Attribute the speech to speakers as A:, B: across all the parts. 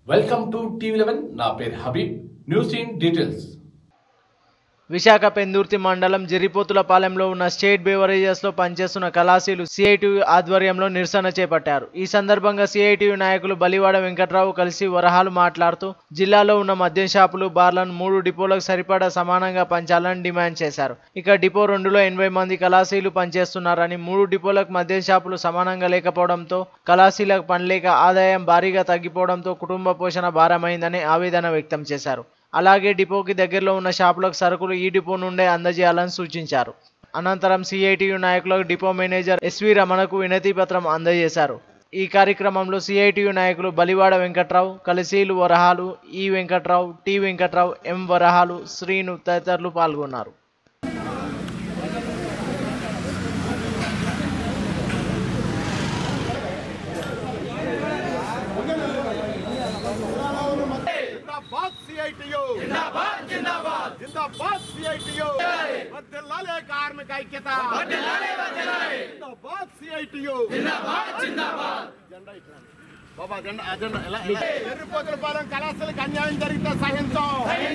A: welcome to TV eleven నా పేరు Habib news in details
B: Visakha Pendurthi మండలం జిరిపోతులపాలెంలో ఉన్న స్టేట్ బేవరేజెస్లో పనిచేస్తున్న కళాశీలు సిఐటియు ఆధ్వర్యంలో నిరసన చేపట్టారు ఈ సందర్భంగా సిఐటియు నాయకులు బలివాడ వెంకట్రావు కలిసి వరహాలు మాట్లాడుతూ జిల్లాలో ఉన్న మద్యం షాపులు బార్లను మూడు డిపోలకు సరిపడా సమానంగా పంచాలని డిమాండ్ చేశారు ఇక డిపో రెండులో ఎనభై మంది కళాశీలు పనిచేస్తున్నారని మూడు డిపోలకు మద్యం షాపులు సమానంగా లేకపోవడంతో కళాశీలకు పనిలేక ఆదాయం భారీగా తగ్గిపోవడంతో కుటుంబ పోషణ భారమైందని ఆవేదన వ్యక్తం చేశారు అలాగే డిపోకి దగ్గరలో ఉన్న షాపులకు సరుకులు ఈ డిపో నుండే అందజేయాలని సూచించారు అనంతరం సిఐటియు నాయకులకు డిపో మేనేజర్ ఎస్వి రమణకు వినతి పత్రం అందజేశారు ఈ కార్యక్రమంలో సిఐటియు నాయకులు బలివాడ వెంకట్రావు కలిసీలు వరహాలు ఈ వెంకట్రావు టి వెంకట్రావు ఎం వరహాలు శ్రీను తదితరులు పాల్గొన్నారు
C: జిందాబాద్ సిఐటియు జిందాబాద్ జిందాబాద్ జిందాబాద్ సిఐటియు వర్ధిల్లాలే కార్మిక ఐక్యత వర్ధిల్లాలే వర్ధిల్లాలే జిందాబాద్ సిఐటియు జిందాబాద్ జిందాబాద్ జెండా ఇట్లా బాబా జెండా ఆ జెండా ఎలా ఎర్రిపోతుల పాలెం కళాశాలకు అన్యాయం జరిగితే సహించం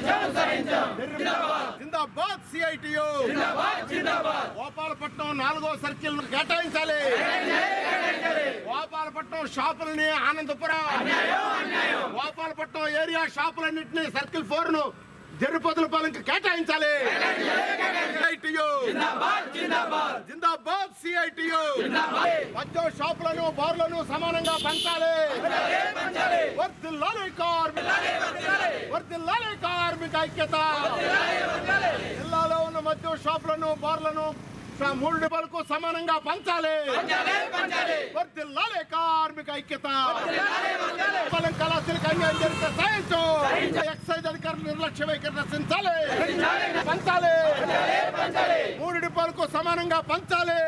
C: జిందాబాద్ సిఐటియు జిందాబాద్ జిందాబాద్ గోపాలపట్నం నాలుగో సర్కిల్ కేటాయించాలి గోపాలపట్నం షాపులని ఆనందపురం గోపాలపట్నం ఏరియా షాపులన్నింటినీ సర్కిల్ ఫోర్ ను జరిపోతుల పాలనకి కేటాయించాలి సిఐటియు జిందాబాద్ సిఐటియు మద్యం షాపులను బార్లను సమానంగా పంచాలి వర్ధిల్లాలి కార్మిక వర్ధిల్లాలి కార్మిక ఐక్యత జిల్లాలో ఉన్న మద్యం షాపులను బార్లను స- మూడు డిపోలకు సమానంగా పంచాలి వర్ధిల్లాలి కార్మిక ఐక్యత పొలం కళాశాలకు అన్యాయం జరిగితే సహించు ఎక్సైజ్ అధికారులు నిర్లక్ష్య వైఖరి రచించాలి పంచాలి మూడు డిపోలకు సమానంగా పంచాలి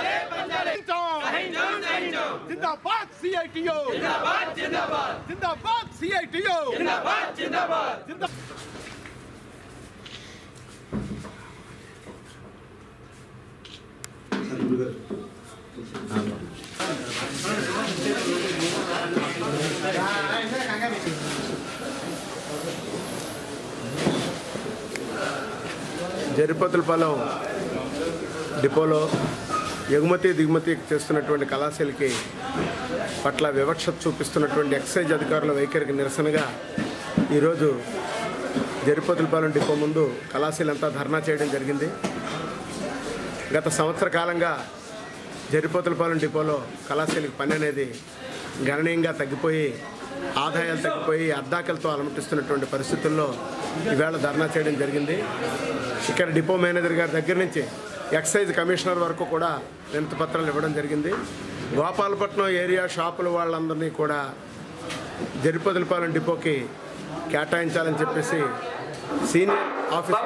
C: జిందాబాద్ సిఐటియు జిందాబాద్ సిఐటియు జిందా
D: జరిపతులపాలెం డిపోలో ఎగుమతి దిగుమతి చేస్తున్నటువంటి కళాశాలకి పట్ల వివక్ష చూపిస్తున్నటువంటి ఎక్సైజ్ అధికారుల వైఖరికి నిరసనగా ఈరోజు జరిపతులపాలెం డిపో ముందు కళాశాలంతా ధర్నా చేయడం జరిగింది గత సంవత్సర కాలంగా జరిపోతులపాలెం డిపోలో కళాశాలకు పని అనేది గణనీయంగా తగ్గిపోయి ఆదాయాలు తగ్గిపోయి అద్దాకలతో అలమటిస్తున్నటువంటి పరిస్థితుల్లో ఈవేళ ధర్నా చేయడం జరిగింది ఇక్కడ డిపో మేనేజర్ గారి దగ్గర నుంచి ఎక్సైజ్ కమిషనర్ వరకు కూడా వినతి పత్రాలు ఇవ్వడం జరిగింది గోపాలపట్నం ఏరియా షాపుల వాళ్ళందరినీ కూడా జరిపోతులపాలెం డిపోకి కేటాయించాలని చెప్పేసి సీనియర్ ఆఫీసర్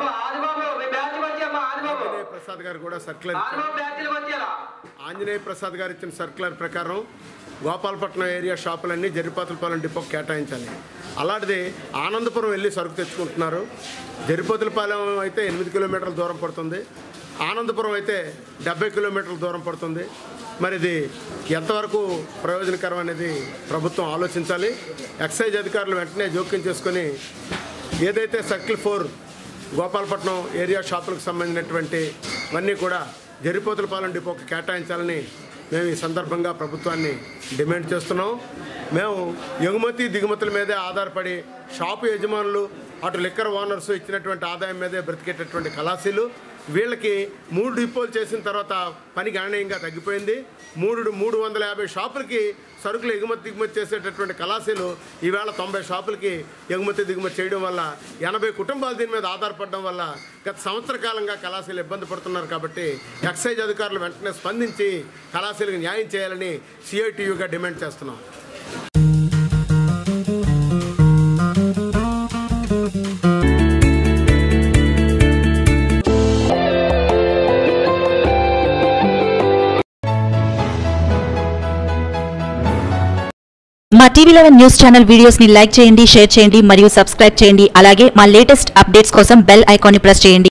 D: ఆంజనేయ ప్రసాద్ గారు కూడా సర్క్యులర్ ఇచ్చారు ఆంజనేయ ప్రసాద్ గారు ఇచ్చిన సర్క్యులర్ ప్రకారం గోపాలపట్నం ఏరియా షాపులన్నీ జరిపాతులపాలెం డిపోకి కేటాయించాలి అలాంటిది ఆనందపురం వెళ్ళి సరుకు తెచ్చుకుంటున్నారు జరిపోతులపాలెం అయితే ఎనిమిది కిలోమీటర్ల దూరం పడుతుంది ఆనందపురం అయితే డెబ్బై కిలోమీటర్ల దూరం పడుతుంది మరి ఇది ఎంతవరకు ప్రయోజనకరం అనేది ప్రభుత్వం ఆలోచించాలి ఎక్సైజ్ అధికారులు వెంటనే జోక్యం చేసుకొని ఏదైతే సర్కిల్ ఫోర్ గోపాలపట్నం ఏరియా షాపులకు సంబంధించినటువంటి ఇవన్నీ కూడా జరిపోతులపాలెం డిపోకి కేటాయించాలని మేము ఈ సందర్భంగా ప్రభుత్వాన్ని డిమాండ్ చేస్తున్నాం మేము ఎగుమతి దిగుమతుల మీదే ఆధారపడి షాపు యజమానులు అటు లిక్కర్ ఓనర్స్ ఇచ్చినటువంటి ఆదాయం మీదే బ్రతికేటటువంటి కళాశీలు వీళ్ళకి మూడు డిపోలు చేసిన తర్వాత పని గణనీయంగా తగ్గిపోయింది మూడు మూడు వందల యాభై షాపులకి సరుకులు ఎగుమతి దిగుమతి చేసేటటువంటి కళాశాలు ఈవేళ తొంభై షాపులకి ఎగుమతి దిగుమతి చేయడం వల్ల ఎనభై కుటుంబాలు దీని మీద ఆధారపడడం వల్ల గత సంవత్సర కాలంగా కళాశాలలు ఇబ్బంది పడుతున్నారు కాబట్టి ఎక్సైజ్ అధికారులు వెంటనే స్పందించి కళాశాలకు న్యాయం చేయాలని సిఐటియుగా డిమాండ్ చేస్తున్నాం
E: మా TV eleven news channel videos ని లైక్ చేయండి షేర్ చేయండి మరియు సబ్స్క్రైబ్ చేయండి అలాగే మా లేటెస్ట్ అప్డేట్స్ కోసం బెల్ ఐకాన్ ని ప్రెస్ చేయండి